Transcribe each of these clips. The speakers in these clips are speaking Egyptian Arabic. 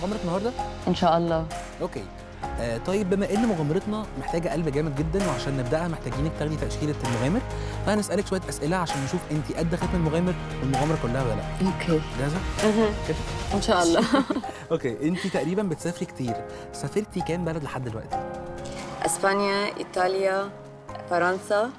مغامره النهارده ان شاء الله اوكي آه طيب بما ان مغامرتنا محتاجه قلب جامد جدا وعشان نبداها محتاجينك تاخدي تاشيره المغامر فهنسالك شويه اسئله عشان نشوف انت قد ختم المغامر والمغامره كلها ولا لا اوكي جاهزه كده ان شاء الله اوكي انت تقريبا بتسافري كتير سافرتي كام بلد لحد دلوقتي اسبانيا ايطاليا فرنسا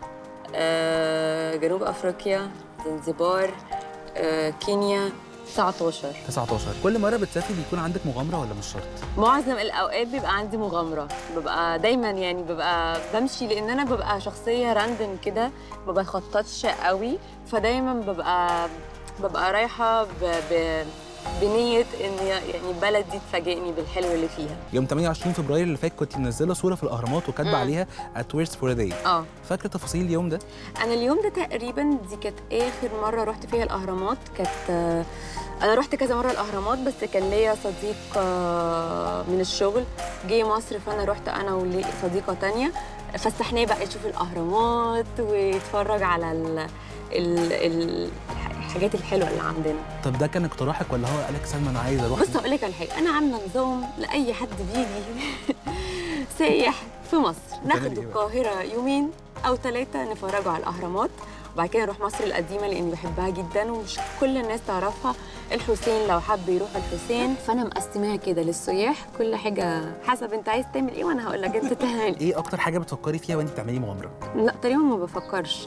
آه، جنوب افريقيا زنزبار آه، كينيا 19 19 كل مره بتسافري بيكون عندك مغامره ولا مش شرط معظم الاوقات بيبقى عندي مغامره ببقى دايما يعني ببقى بمشي لان انا ببقى شخصيه راندم كده ما بخططش قوي فدايما ببقى ببقى رايحه ب... ب... بنيه ان يعني البلد دي تفاجئني بالحلو اللي فيها يوم 28 فبراير اللي فات كنت منزله صوره في الاهرامات وكاتبه مم. عليها at worst for a day اه فاكره تفاصيل اليوم ده انا اليوم ده تقريبا دي كانت اخر مره رحت فيها الاهرامات كانت آه، انا رحت كذا مره الاهرامات بس كان ليا صديق آه، من الشغل جه مصر فانا رحت انا وصديقه تانية فسحناه بقى يشوف الاهرامات ويتفرج على ال ال ال الحاجات الحلوه اللي عندنا طب ده كان اقتراحك ولا هو قالك سلمى انا عايز اروح بص هقول لك على حاجه انا عامله نظام لاي حد بيجي سايح في مصر ناخد إيه بقى؟ القاهره يومين او ثلاثه نفرجوا على الاهرامات وبعد كده نروح مصر القديمه لاني بحبها جدا ومش كل الناس تعرفها الحسين لو حب يروح الحسين فانا مقسماها كده للسياح كل حاجه حسب انت عايز تعمل ايه وانا هقول لك انت تعمل ايه اكتر حاجه بتفكري فيها وانت بتعملي مغامره لا تقريبا ما بفكرش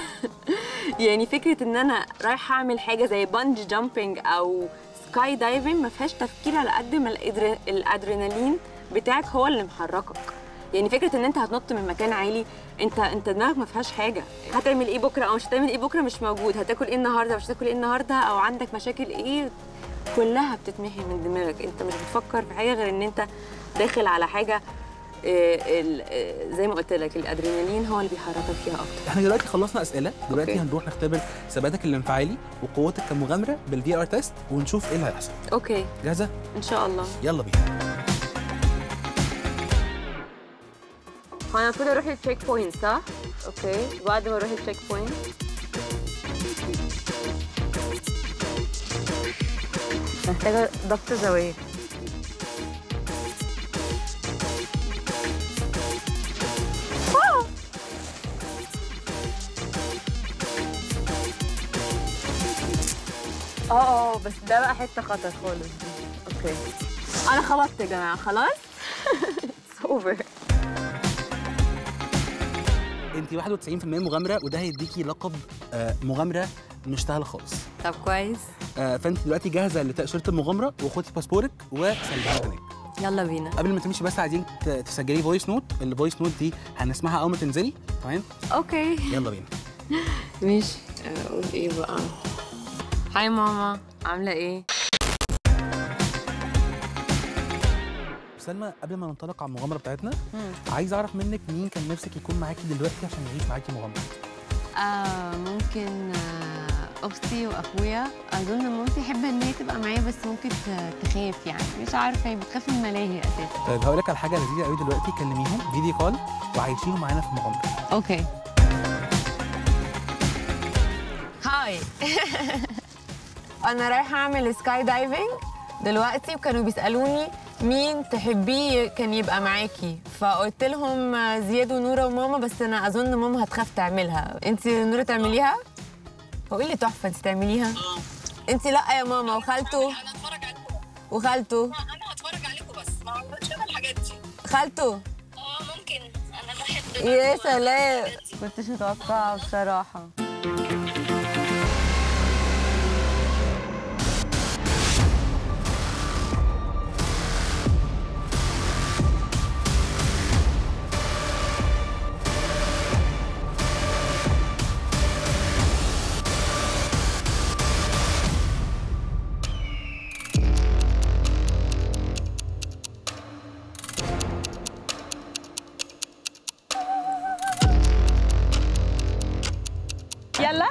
يعني فكره ان انا رايحه اعمل حاجه زي بانج جامبينج او سكاي دايفنج ما فيهاش تفكير على قد ما الإدر- الادرينالين بتاعك هو اللي محركك يعني فكره ان انت هتنط من مكان عالي انت انت دماغك ما فيهاش حاجه هتعمل ايه بكره او مش هتعمل ايه بكره مش موجود هتاكل ايه النهارده مش هتاكل ايه النهارده او عندك مشاكل ايه كلها بتتمحي من دماغك انت مش بتفكر في حاجه غير ان انت داخل على حاجه آه، ال- آه، زي ما قلت لك الادرينالين هو اللي بيحركك فيها اكتر احنا دلوقتي خلصنا اسئله دلوقتي أوكي. هنروح نختبر ثباتك الانفعالي وقوتك كمغامره بالفي ار تيست ونشوف ايه اللي هيحصل اوكي جاهزه ان شاء الله يلا بينا هو انا المفروض اروح التشيك بوينت صح اوكي بعد ما اروح التشيك بوينت محتاجه ضبط زوايا اه اه بس ده بقى حته خطر خالص دي اوكي انا خلصت يا جماعه خلاص It's over انت 91% مغامره وده هيديكي لقب آه، مغامره مش سهله خالص طب كويس آه، فانت دلوقتي جاهزه لتاشيره المغامره وخدي باسبورك وسلميها هناك يلا بينا قبل ما تمشي بس عايزين ت- تسجلي فويس نوت الفويس نوت دي هنسمعها اول ما تنزلي تمام اوكي يلا بينا ماشي اقول ايه بقى هاي ماما عامله ايه سلمى قبل ما ننطلق على المغامره بتاعتنا عايز اعرف منك مين كان نفسك يكون معاكي دلوقتي عشان يعيش معاكي مغامره آه ممكن آه اختي واخويا اظن مامتي احب ان هي تبقى معايا بس ممكن ت- تخاف يعني مش عارفه هي بتخاف من الملاهي اساسا طيب هقول لك على حاجه لذيذه قوي دلوقتي كلميهم فيديو كول وعايشيهم معانا في المغامره اوكي هاي انا رايحه اعمل سكاي دايفنج دلوقتي وكانوا بيسالوني مين تحبيه كان يبقى معاكي فقلت لهم زياد ونوره وماما بس انا اظن ماما هتخاف تعملها انت نوره تعمليها هو ايه اللي تحفه انت تعمليها انت لا يا ماما وخالته انا اتفرج عليكم وخالته انا هتفرج عليكم بس ما عملتش انا الحاجات دي خالته اه ممكن انا بحب يا سلام كنتش متوقعه بصراحه يلا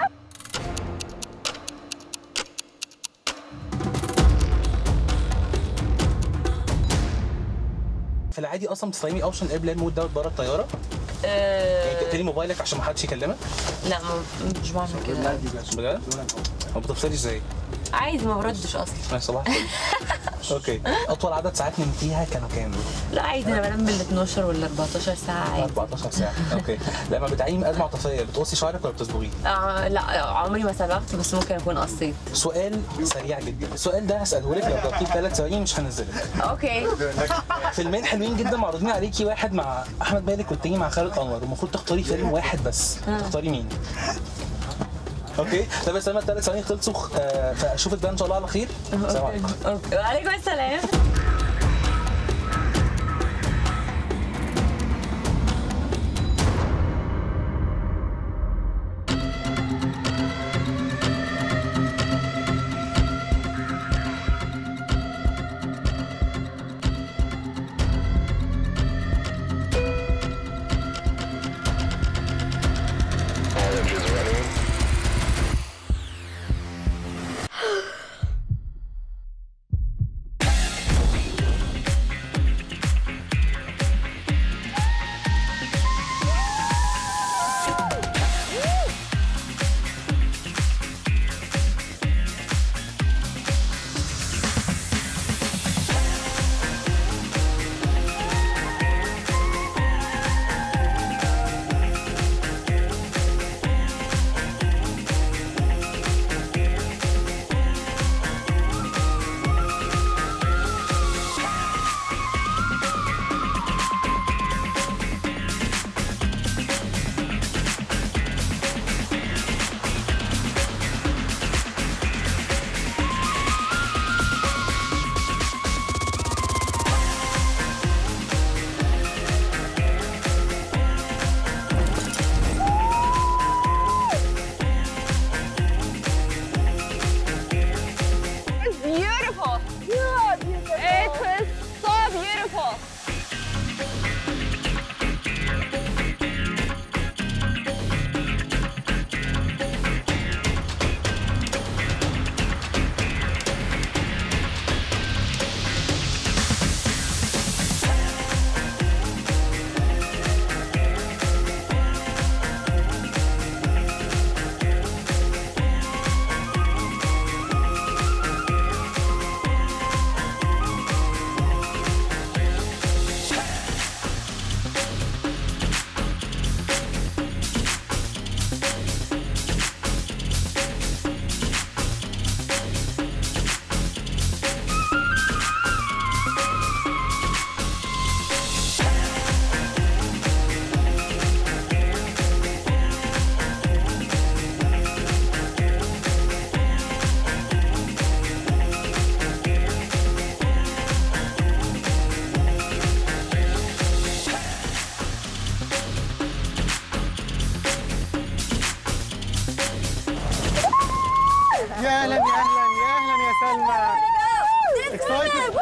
في العادي اصلا بتستخدمي اوبشن ايربلين مود دوت بره الطياره يعني تقفلي موبايلك عشان ما حدش يكلمك لا مش بعمل كده بجد؟ ما بتفصلي ازاي؟ عايز ما بردش اصلا صباح الفل اوكي اطول عدد ساعات نمتيها كانوا كام؟ لا عادي انا بنام بال 12 ولا 14 ساعه عادي 14 ساعه اوكي لما بتعاني من ازمه عاطفيه بتقصي شعرك ولا بتصبغيه؟ آه لا عمري ما سبقت بس ممكن اكون قصيت سؤال سريع جدا السؤال ده هساله لك لو جاوبتيه في ثلاث ثواني مش هنزلك اوكي فيلمين حلوين جدا معروضين عليكي واحد مع احمد مالك والتاني مع خالد انور المفروض تختاري فيلم واحد بس تختاري مين اوكي طب بس لما الثلاث ثواني خلصوا آه، فاشوفك بقى ان شاء الله على خير سلام عليكم اوكي وعليكم السلام beautiful. It was so beautiful. يا اهلا يا اهلا يا اهلا يا سلمى Excited.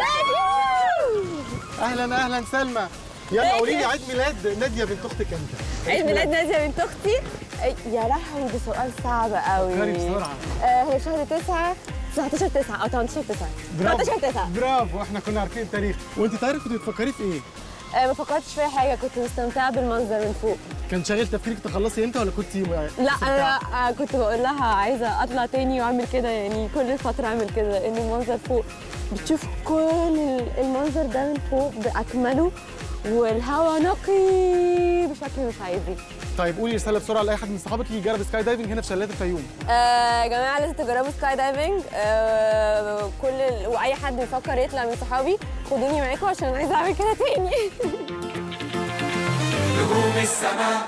اهلا اهلا سلمى يلا قولي لي عيد ميلاد ناديه بنت اختك امتى؟ عيد ميلاد نادية بنت أختي يا لهوي ده سؤال صعب قوي فكري بسرعه آه هي شهر 9 19 9 أو 18 9 برافو 19 9 برافو احنا كنا عارفين التاريخ وانت تعرفي كنت بتفكري في ايه؟ آه ما فكرتش في أي حاجة كنت مستمتعة بالمنظر من فوق كان شاغل تفكيرك تخلصي امتى ولا كنت لا انا آه، كنت بقول لها عايزه اطلع تاني واعمل كده يعني كل فتره اعمل كده لان المنظر فوق بتشوف كل ال- المنظر ده من فوق باكمله والهواء نقي بشكل مش عادي طيب قولي رساله بسرعه لاي حد من صحابك يجرب سكاي دايفنج هنا في شلالات الفيوم آه، يا جماعه لازم تجربوا سكاي دايفنج آه، كل ال... واي حد بيفكر يطلع من صحابي خدوني معاكم عشان انا عايزه اعمل كده تاني نجوم السماء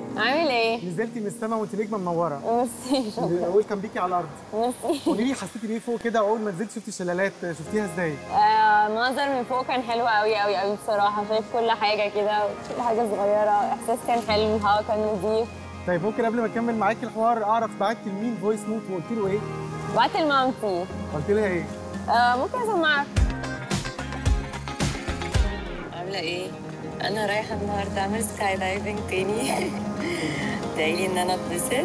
عامل ايه؟ نزلتي من السما وانت نجمه منوره ميرسي شكرا ويلكم بيكي على الارض ميرسي قولي لي حسيتي بيه فوق كده اول ما نزلت شفتي الشلالات شفتيها ازاي؟ آه، المنظر من فوق كان حلو قوي قوي قوي بصراحه شايف كل حاجه كده كل حاجه صغيره احساس كان حلو الهواء كان نظيف طيب ممكن قبل ما اكمل معاكي الحوار اعرف بعتي لمين فويس نوت وقلت له ايه؟ بعت لمامتي قلت لها ايه؟ آه، ممكن اسمعك عاملة ايه؟ أنا رايحة النهاردة أعمل سكاي دايفنج تاني دايلي إن أنا اتبسط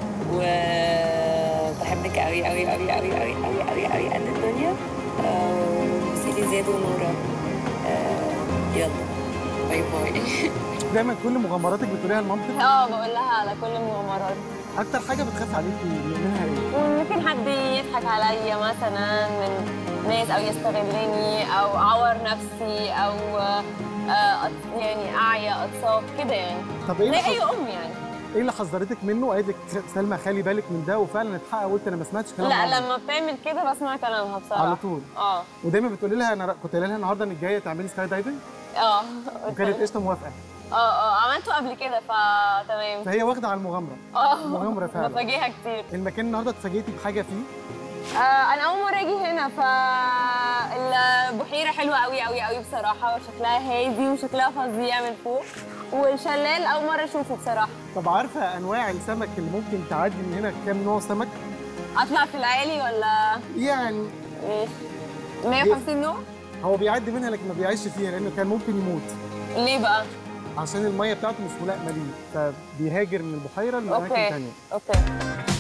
وبحبك أوي أوي أوي أوي أوي أوي أوي أوي قد الدنيا آه، سيدي زياد ونورة آه، يلا باي باي دايما كل مغامراتك بتقوليها لمامتك اه بقول لها على كل المغامرات اكتر حاجه بتخاف عليكي منها ايه؟ ممكن حد يضحك عليا مثلا من ناس او يستغلني او اعور نفسي او آه، أت- يعني اعيا اتصاب كده يعني طب ايه زي اللي اي حذ- ام يعني ايه اللي حذرتك منه قالت لك سلمى خلي بالك من ده وفعلا اتحقق وقلت انا ما سمعتش كلام لا ماما. لما بتعمل كده بسمع كلامها بصراحه على طول اه ودايما بتقولي لها انا كنت قايله لها النهارده انك جايه تعملي سكاي دايفنج اه وكانت قشطه موافقه اه اه عملته قبل كده فتمام فهي واخده على المغامره اه مغامره فعلا بفاجئها كتير المكان النهارده اتفاجئتي بحاجه فيه آه انا اول مره اجي هنا فالبحيره حلوه قوي قوي قوي بصراحه وشكلها هادي وشكلها فظيع من فوق والشلال اول مره اشوفه بصراحه طب عارفه انواع السمك اللي ممكن تعدي من هنا كام نوع سمك اطلع في العالي ولا يعني ماشي 150 نوع هو بيعدي منها لكن ما بيعيش فيها لانه كان ممكن يموت ليه بقى عشان الميه بتاعته مش ملائمه ليه فبيهاجر من البحيره لاماكن اوكي ثانيه اوكي